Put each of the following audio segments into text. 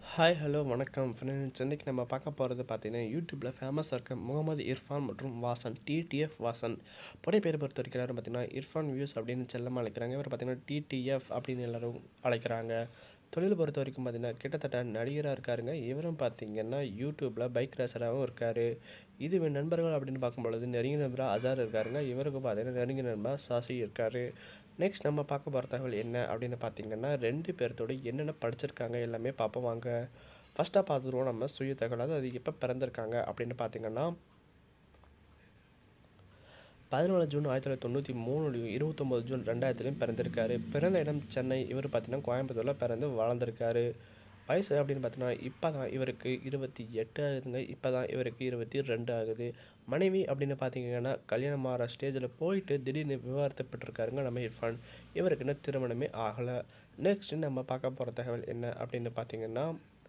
hi hello வணக்கம் friends இன்றைக்கி நம்ம பார்க்க போகிறது பார்த்தீங்கன்னா யூடியூப்பில் ஃபேமஸாக இருக்க முகமது இர்ஃபான் மற்றும் வாசன் டிடிஎஃப் வாசன் புடைய பேர் பொறுத்த வரைக்கும் எல்லாரும் பார்த்தீங்கன்னா இர்ஃபான் வியூஸ் அப்படின்னு செல்லமாக அழைக்கிறாங்க இவர் பார்த்தீங்கன்னா டிடிஎஃப் அப்படின்னு எல்லாரும் அழைக்கிறாங்க தொழில் பொறுத்த வரைக்கும் பார்த்தீங்கன்னா கிட்டத்தட்ட நடிகராக இருக்காருங்க இவரும் பார்த்தீங்கன்னா யூடியூப்பில் பைக் ரேசராகவும் இருக்கார் இதுவே நண்பர்கள் அப்படின்னு பார்க்கும்பொழுது நெருங்கிய நண்பராக அசார் இருக்காருங்க இவருக்கு பார்த்தீங்கன்னா நெருங்கிய நண்பராக சாசி இருக்கார் நெக்ஸ்ட் நம்ம பார்க்க போகிற தகவல் என்ன அப்படின்னு பார்த்தீங்கன்னா ரெண்டு பேர்த்தோட என்னென்ன படிச்சிருக்காங்க எல்லாமே பார்ப்போம் வாங்க ஃபஸ்ட்டாக பார்த்துருவோம் நம்ம சுய தகவல் அதாவது அது எப்போ பிறந்திருக்காங்க அப்படின்னு பார்த்தீங்கன்னா பதினாலு ஜூன் ஆயிரத்தி தொள்ளாயிரத்தி தொண்ணூற்றி மூணுலையும் இருபத்தொம்போது ஜூன் ரெண்டாயிரத்துலையும் பிறந்திருக்காரு பிறந்த இடம் சென்னை இவர் பார்த்தீங்கன்னா கோயம்புத்தூரில் பிறந்து வளர்ந்துருக்காரு வயசு அப்படின்னு பார்த்தீங்கன்னா இப்போ தான் இவருக்கு இருபத்தி எட்டு ஆகுதுங்க இப்போ தான் இவருக்கு இருபத்தி ரெண்டு ஆகுது மனைவி அப்படின்னு பார்த்தீங்கன்னா கல்யாணம் ஆகிற ஸ்டேஜில் போயிட்டு திடீர்னு விவாகரத்துப்பட்டிருக்காருங்க நம்ம இர்ஃபான் இவருக்கு இன்னும் திருமணமே ஆகலை நெக்ஸ்ட் நம்ம பார்க்க போகிற தகவல் என்ன அப்படின்னு பார்த்தீங்கன்னா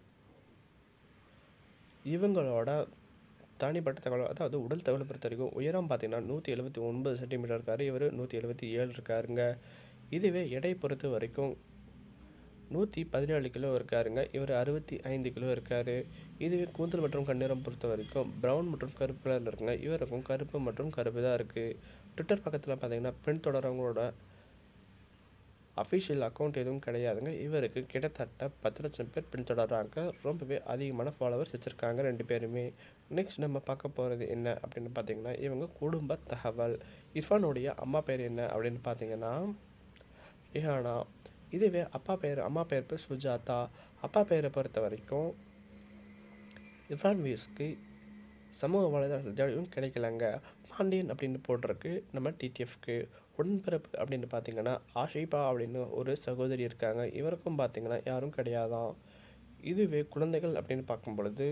இவங்களோட தனிப்பட்ட தகவல் அதாவது உடல் தகவலை பொறுத்த வரைக்கும் உயரம் பார்த்தீங்கன்னா நூற்றி எழுபத்தி ஒன்பது சென்டிமீட்டர் இருக்கார் இவர் நூற்றி எழுபத்தி ஏழு இருக்காருங்க இதுவே எடை பொறுத்த வரைக்கும் நூற்றி பதினேழு கிலோ இருக்காருங்க இவர் அறுபத்தி ஐந்து கிலோ இருக்கார் இதுவே கூந்தல் மற்றும் கண்ணிறம் பொறுத்த வரைக்கும் ப்ரௌன் மற்றும் கருப்பு கலரில் இருக்குங்க இவருக்கும் கருப்பு மற்றும் கருப்பு தான் இருக்குது ட்விட்டர் பக்கத்தில் பார்த்தீங்கன்னா பெண் தொடரவங்களோட அஃபிஷியல் அக்கௌண்ட் எதுவும் கிடையாதுங்க இவருக்கு கிட்டத்தட்ட பத்து லட்சம் பேர் பின்தொடர்றாங்க ரொம்பவே அதிகமான ஃபாலோவர்ஸ் வச்சுருக்காங்க ரெண்டு பேருமே நெக்ஸ்ட் நம்ம பார்க்க போகிறது என்ன அப்படின்னு பார்த்தீங்கன்னா இவங்க குடும்ப தகவல் இர்ஃபானுடைய அம்மா பேர் என்ன அப்படின்னு பார்த்தீங்கன்னா ரிஹானா இதுவே அப்பா பேர் அம்மா பேர் பேர் சுஜாதா அப்பா பேரை பொறுத்த வரைக்கும் இர்ஃபான் வீர்ஸ்க்கு சமூக வலைதளம் கிடைக்கலங்க பாண்டியன் அப்படின்னு போட்டிருக்கு நம்ம டிடிஎஃப்க்கு உடன்பிறப்பு அப்படின்னு பார்த்தீங்கன்னா ஆஷிபா அப்படின்னு ஒரு சகோதரி இருக்காங்க இவருக்கும் பார்த்தீங்கன்னா யாரும் கிடையாதான் இதுவே குழந்தைகள் அப்படின்னு பார்க்கும் பொழுது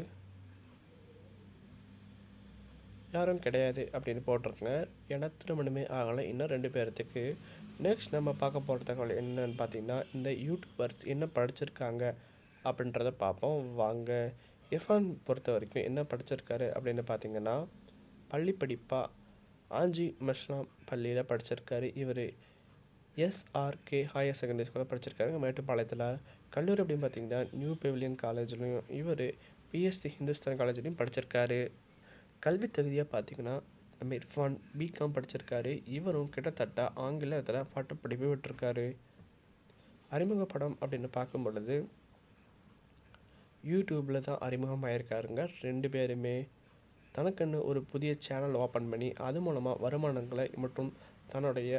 யாரும் கிடையாது அப்படின்னு போட்டிருக்குங்க ஏன்னா திருமணமே ஆகலை இன்னும் ரெண்டு பேர்த்துக்கு நெக்ஸ்ட் நம்ம பார்க்க போகிற தகவல் என்னன்னு பார்த்தீங்கன்னா இந்த யூடியூபர்ஸ் என்ன படிச்சிருக்காங்க அப்படின்றத பார்ப்போம் வாங்க இர்ஃபான் பொறுத்த வரைக்கும் என்ன படிச்சிருக்காரு அப்படின்னு பார்த்தீங்கன்னா பள்ளி படிப்பாக ஆஞ்சி மஷ்லாம் பள்ளியில் படிச்சிருக்காரு இவர் எஸ்ஆர்கே ஹையர் செகண்டரி ஸ்கூலில் படிச்சிருக்காருங்க மேட்டுப்பாளையத்தில் கல்லூரி அப்படின்னு பார்த்தீங்கன்னா நியூ பெவிலியன் காலேஜ்லையும் இவர் பிஎஸ்சி ஹிந்துஸ்தான் காலேஜ்லையும் படிச்சிருக்காரு கல்வி தகுதியாக பார்த்தீங்கன்னா நம்ம இர்ஃபான் பிகாம் படிச்சிருக்காரு இவரும் கிட்டத்தட்ட ஆங்கிலத்தில் பட்டப்படிப்பு விட்டுருக்காரு அறிமுக படம் அப்படின்னு பார்க்கும் பொழுது யூடியூப்பில் தான் அறிமுகமாயிருக்காருங்க ரெண்டு பேருமே தனக்குன்னு ஒரு புதிய சேனல் ஓப்பன் பண்ணி அது மூலமாக வருமானங்களை மற்றும் தன்னுடைய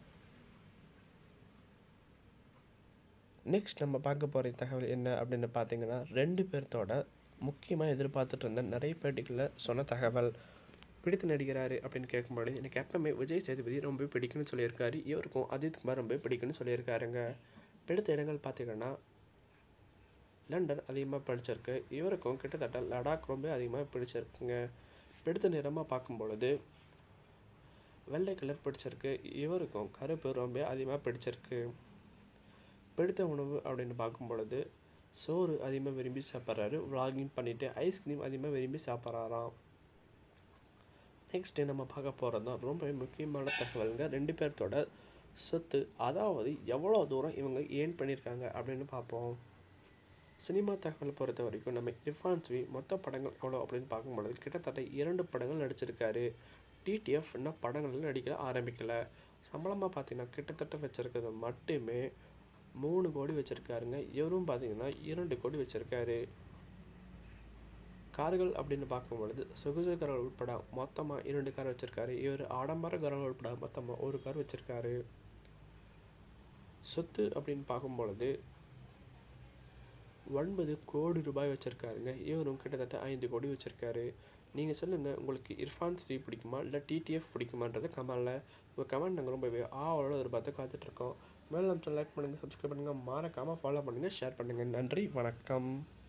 நெக்ஸ்ட் நம்ம பார்க்க போகிற தகவல் என்ன அப்படின்னு பார்த்தீங்கன்னா ரெண்டு பேர்த்தோட முக்கியமாக எதிர்பார்த்துட்டு இருந்த நிறைய பேட்டிகளில் சொன்ன தகவல் பிடித்த நடிகராரு அப்படின்னு கேட்கும்போது எனக்கு எப்பவுமே விஜய் சேதுபதி ரொம்ப பிடிக்கும்னு சொல்லியிருக்காரு இவருக்கும் அஜித் குமார் ரொம்ப பிடிக்கும்னு சொல்லியிருக்காருங்க பிடித்த இடங்கள் பார்த்தீங்கன்னா லண்டன் அதிகமாக படிச்சிருக்கு இவருக்கும் கிட்டத்தட்ட லடாக் ரொம்ப அதிகமாக பிடிச்சிருக்குங்க பிடித்த நிறமாக பார்க்கும் பொழுது வெள்ளை கலர் பிடிச்சிருக்கு இவருக்கும் கருப்பு ரொம்ப அதிகமாக பிடிச்சிருக்கு பிடித்த உணவு அப்படின்னு பார்க்கும் பொழுது சோறு அதிகமாக விரும்பி சாப்பிட்றாரு விளாகிங் பண்ணிவிட்டு ஐஸ்கிரீம் அதிகமாக விரும்பி சாப்பிட்றாராம் நெக்ஸ்ட்டு நம்ம பார்க்க போகிறது தான் ரொம்ப முக்கியமான தகவலுங்க ரெண்டு பேர்த்தோட சொத்து அதாவது எவ்வளோ தூரம் இவங்க ஏர்ன் பண்ணியிருக்காங்க அப்படின்னு பார்ப்போம் சினிமா தகவல் பொறுத்த வரைக்கும் நம்ம இர்ஃபான்ஸ்வி மொத்த படங்கள் எவ்வளோ அப்படின்னு பார்க்கும்பொழுது கிட்டத்தட்ட இரண்டு படங்கள் நடிச்சிருக்காரு டிடிஎஃப் இன்னும் படங்களில் நடிக்க ஆரம்பிக்கலை சம்பளமாக பார்த்தீங்கன்னா கிட்டத்தட்ட வச்சுருக்கிறது மட்டுமே மூணு கோடி வச்சுருக்காருங்க இவரும் பார்த்தீங்கன்னா இரண்டு கோடி வச்சுருக்காரு கார்கள் அப்படின்னு பார்க்கும் பொழுது சொகுசு கார்கள் உட்பட மொத்தமாக இரண்டு கார் வச்சுருக்காரு இவர் ஆடம்பர கார்கள் உட்பட மொத்தமாக ஒரு கார் வச்சுருக்காரு சொத்து அப்படின்னு பார்க்கும் பொழுது ஒன்பது கோடி ரூபாய் வச்சுருக்காருங்க இவரும் கிட்டத்தட்ட ஐந்து கோடி வச்சுருக்காரு நீங்கள் சொல்லுங்கள் உங்களுக்கு இர்ஃபான் ஸ்ரீ பிடிக்குமா இல்லை டிடிஎஃப் பிடிக்குமான்றது கமெண்டில் உங்கள் கமெண்ட் நாங்கள் ரொம்பவே ஆவலோட எதிர்பார்த்து காத்துட்ருக்கோம் மேலும் நம்ம லைக் பண்ணுங்கள் சப்ஸ்கிரைப் பண்ணுங்கள் மறக்காமல் ஃபாலோ பண்ணுங்கள் ஷேர் பண்ணுங்கள் நன்றி வணக்கம்